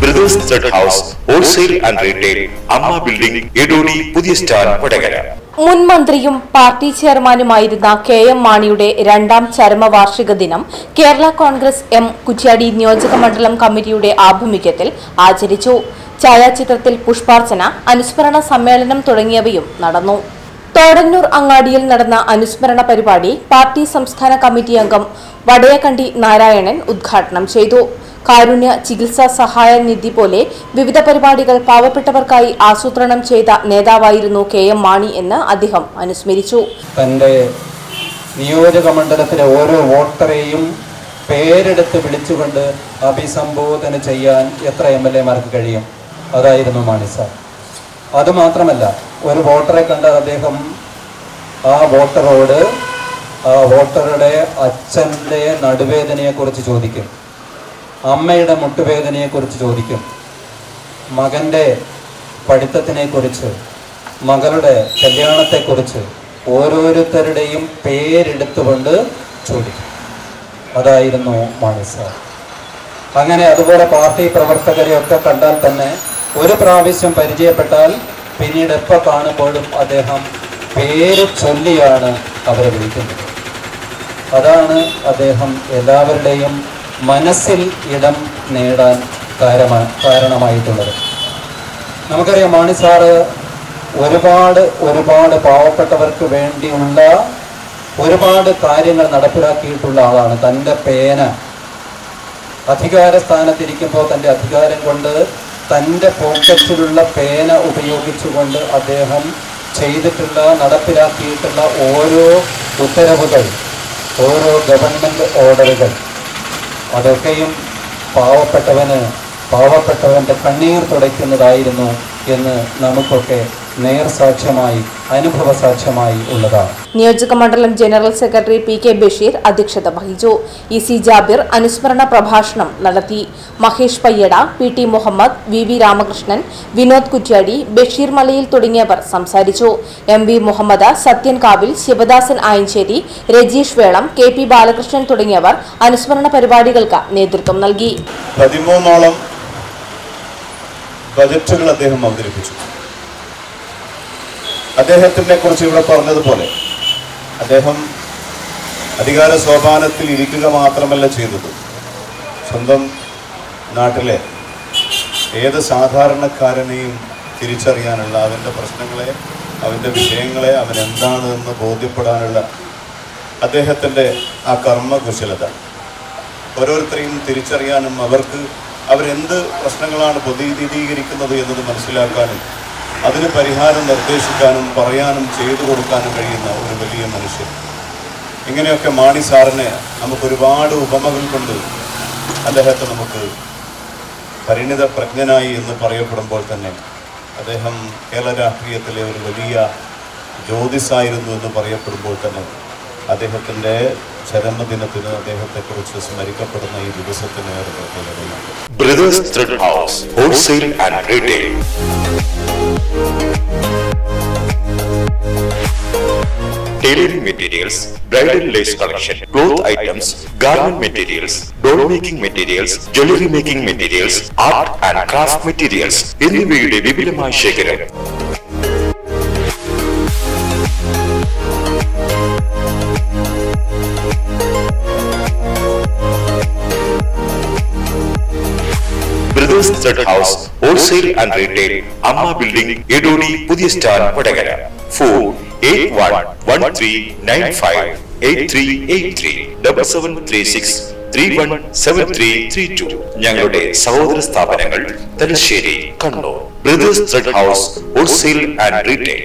brothers thread house wholesale and retail Amma building Edodi പുതിയ star Vadakara മുൻ മന്ത്രിയും പാർട്ടി ചെയർമാനുമായിരുന്ന കെ എം മാണിയുടെ രണ്ടാം ചരമവാർഷിക ദിനം കേരള കോൺഗ്രസ് എം കുറ്റ്യാടി നിയോജക മണ്ഡലം കമ്മിറ്റിയുടെ ആഭിമുഖ്യത്തിൽ ആചരിച്ചു ഛായാചിത്രത്തിൽ പുഷ്പാർച്ചന അനുസ്മരണ സമ്മേളനം തുടങ്ങിയവയും നടന്നു തോടന്നൂർ അങ്ങാടിയിൽ നടന്ന അനുസ്മരണ പരിപാടി പാർട്ടി സംസ്ഥാന കമ്മിറ്റി അംഗം വടയക്കണ്ടി നാരായണൻ ഉദ്ഘാടനം ചെയ്തു കാരുണ്യ ചികിത്സാ സഹായ നിധി പോലെ വിവിധ പരിപാടികൾ പാവപ്പെട്ടവർക്കായി ആസൂത്രണം ചെയ്ത നേതാവായിരുന്നു കെ എം മാണി എന്ന് അദ്ദേഹം അനുസ്മരിച്ചു തൻ്റെ നിയോജക മണ്ഡലത്തിലെ ഓരോ വോട്ടറെയും പേരെടുത്ത് വിളിച്ചുകൊണ്ട് അഭിസംബോധന ചെയ്യാൻ എത്ര എം എൽ എമാർക്ക് കഴിയും അതായിരുന്നു മാണി സാർ അതുമാത്രമല്ല ഒരു വോട്ടറെ കണ്ടാൽ അദ്ദേഹം ആ വോട്ടറോട് ആ വോട്ടറുടെ അച്ഛൻ്റെ നടുവേദനയെക്കുറിച്ച് ചോദിക്കും അമ്മയുടെ മുട്ടുവേദനയെക്കുറിച്ച് ചോദിക്കും മകൻ്റെ പഠിത്തത്തിനെക്കുറിച്ച് മകളുടെ കല്യാണത്തെക്കുറിച്ച് ഓരോരുത്തരുടെയും പേരെടുത്തുകൊണ്ട് ചോദിക്കും അതായിരുന്നു മാണി സാർ അങ്ങനെ അതുപോലെ പാർട്ടി പ്രവർത്തകരെയൊക്കെ കണ്ടാൽ തന്നെ ഒരു പ്രാവശ്യം പരിചയപ്പെട്ടാൽ പിന്നീട് എപ്പോൾ കാണുമ്പോഴും അദ്ദേഹം പേര് ചൊല്ലിയാണ് അവരെ വിളിക്കുന്നത് അതാണ് അദ്ദേഹം എല്ലാവരുടെയും മനസ്സിൽ ഇടം നേടാൻ കാരമാ കാരണമായിട്ടുള്ളത് നമുക്കറിയാം മാണി സാറ് ഒരുപാട് ഒരുപാട് പാവപ്പെട്ടവർക്ക് വേണ്ടിയുള്ള ഒരുപാട് കാര്യങ്ങൾ നടപ്പിലാക്കിയിട്ടുള്ള ആളാണ് തൻ്റെ പേന അധികാര സ്ഥാനത്തിരിക്കുമ്പോൾ തൻ്റെ അധികാരം കൊണ്ട് തൻ്റെ പോക്കറ്റിലുള്ള പേന ഉപയോഗിച്ചുകൊണ്ട് അദ്ദേഹം ചെയ്തിട്ടുള്ള നടപ്പിലാക്കിയിട്ടുള്ള ഓരോ ഉത്തരവുകൾ ഓരോ ഗവൺമെൻറ് ഓർഡറുകൾ അതൊക്കെയും പാവപ്പെട്ടവന് പാവപ്പെട്ടവൻ്റെ കണ്ണീർ തുടയ്ക്കുന്നതായിരുന്നു എന്ന് നമുക്കൊക്കെ നേർസാക്ഷ്യമായി അനുഭവ സാക്ഷ്യമായി ഉള്ളതാണ് നിയോജക മണ്ഡലം general secretary P K Basheer അധ്യക്ഷത വഹിച്ചു ഇ സി ജാബിർ അനുസ്മരണ പ്രഭാഷണം നടത്തി Mahesh Payyada P T Muhammad V V Ramakrishnan Vinod Kuttiady Basheer Malayil തുടങ്ങിയവർ സംസാരിച്ചു M V Muhammad Sathyan Kavil Sivadasan Ayanchery Rajeesh Velam K P Balakrishnan തുടങ്ങിയവർ അനുസ്മരണ പരിപാടികൾക്ക് നേതൃത്വം നൽകി പതിമൂന്നോളം ബജറ്റുകൾ അദ്ദേഹം അവതരിപ്പിച്ചു അദ്ദേഹത്തിനെ കുറിച്ച് ഇവിടെ പറഞ്ഞതുപോലെ അദ്ദേഹം അധികാര സോപാനത്തിൽ ഇരിക്കുക മാത്രമല്ല ചെയ്തത് സ്വന്തം നാട്ടിലെ ഏത് സാധാരണക്കാരനെയും തിരിച്ചറിയാനുള്ള അവൻ്റെ പ്രശ്നങ്ങളെ അവൻ്റെ വിഷയങ്ങളെ അവൻ എന്താണെന്ന് ബോധ്യപ്പെടാനുള്ള അദ്ദേഹത്തിൻ്റെ ആ കർമ്മകുശലത ഓരോരുത്തരെയും തിരിച്ചറിയാനും അവർക്ക് അവരെന്ത് പ്രശ്നങ്ങളാണ് പ്രതിനിധീകരിക്കുന്നത് എന്നത് മനസ്സിലാക്കാനും അതിന് പരിഹാരം നിർദ്ദേശിക്കാനും പറയാനും ചെയ്തു കൊടുക്കാനും കഴിയുന്ന ഒരു വലിയ മനുഷ്യൻ ഇങ്ങനെയൊക്കെ മാണി സാറിനെ നമുക്കൊരുപാട് ഉപമകൾ കൊണ്ട് അദ്ദേഹത്തെ നമുക്ക് പരിണിത പ്രജ്ഞനായി എന്ന് പറയപ്പെടുമ്പോൾ തന്നെ അദ്ദേഹം കേരള രാഷ്ട്രീയത്തിലെ ഒരു വലിയ ജ്യോതിസായിരുന്നു എന്ന് പറയപ്പെടുമ്പോൾ തന്നെ അദ്ദേഹത്തിൻ്റെ ചരമദിനത്തിന് അദ്ദേഹത്തെക്കുറിച്ച് സ്മരിക്കപ്പെടുന്ന ഈ ദിവസത്തിന് ഏറെ പ്രത്യേകതയുണ്ട് brothers thread house wholesale and retail Tailoring materials, bridal lace collection, cloth items, garment materials, doll making materials, jewelry making materials, art and craft materials എന്നിവയുടെ വിപുലമായ ശേഖരം brothers thread house wholesale and retail Amma building Edodi പുതിയ star Vadakara phone eight one one three nine five eight three eight three double seven three six three one seven three three two ഞങ്ങളുടെ സഹോദര സ്ഥാപനങ്ങൾ Thalassery Kannur brothers thread house wholesale and retail